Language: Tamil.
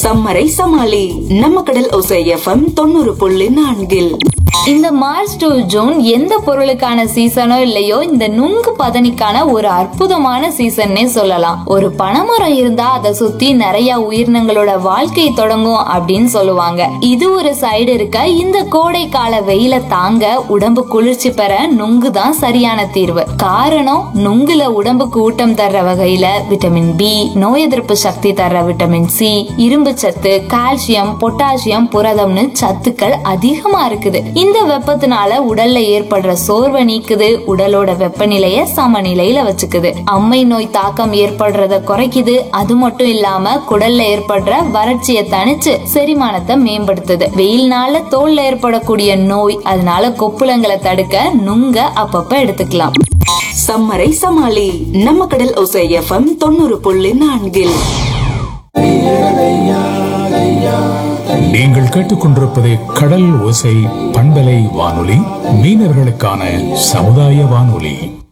சம்மரை சமாளி நம்ம கடல் ஒசை எஃப்எம் தொண்ணூறு புள்ளி நான்கில் இந்த மார்ச் டு ஜூன் எந்த பொருளுக்கான சீசனோ இல்லையோ இந்த நுங்கு பதனிக்கான ஒரு அற்புதமான சீசன்னே சொல்லலாம் ஒரு பனைமரம் இருந்தா அதை சுத்தி நிறைய உயிரினங்களோட வாழ்க்கை தொடங்கும் அப்படின்னு சொல்லுவாங்க இது ஒரு சைடு இருக்க இந்த கோடை கால வெயில தாங்க உடம்பு குளிர்ச்சி பெற நுங்கு தான் சரியான தீர்வு காரணம் நுங்குல உடம்புக்கு ஊட்டம் தர்ற வகையில விட்டமின் பி நோய் எதிர்ப்பு சக்தி தர்ற விட்டமின் சி இரும்பு சத்து கால்சியம் பொட்டாசியம் புரதம்னு சத்துக்கள் அதிகமா இருக்குது இந்த வெப்பத்தினால உடல்ல ஏற்படுற சோர்வை நீக்குது உடலோட வெப்பநிலைய சமநிலையில வச்சுக்குது அம்மை நோய் தாக்கம் ஏற்படுறத குறைக்குது அது மட்டும் இல்லாம குடல்ல ஏற்படுற வறட்சியை தணிச்சு செரிமானத்தை மேம்படுத்துது வெயில்னால தோல்ல ஏற்படக்கூடிய நோய் அதனால கொப்புளங்களை தடுக்க நுங்க அப்பப்ப எடுத்துக்கலாம் சம்மரை சமாளி நம்ம கடல் ஒசை எஃப்எம் தொண்ணூறு புள்ளி நான்கில் நீங்கள் கேட்டுக்கொண்டிருப்பது கடல் ஓசை பண்பலை வானொலி மீனவர்களுக்கான சமுதாய வானொலி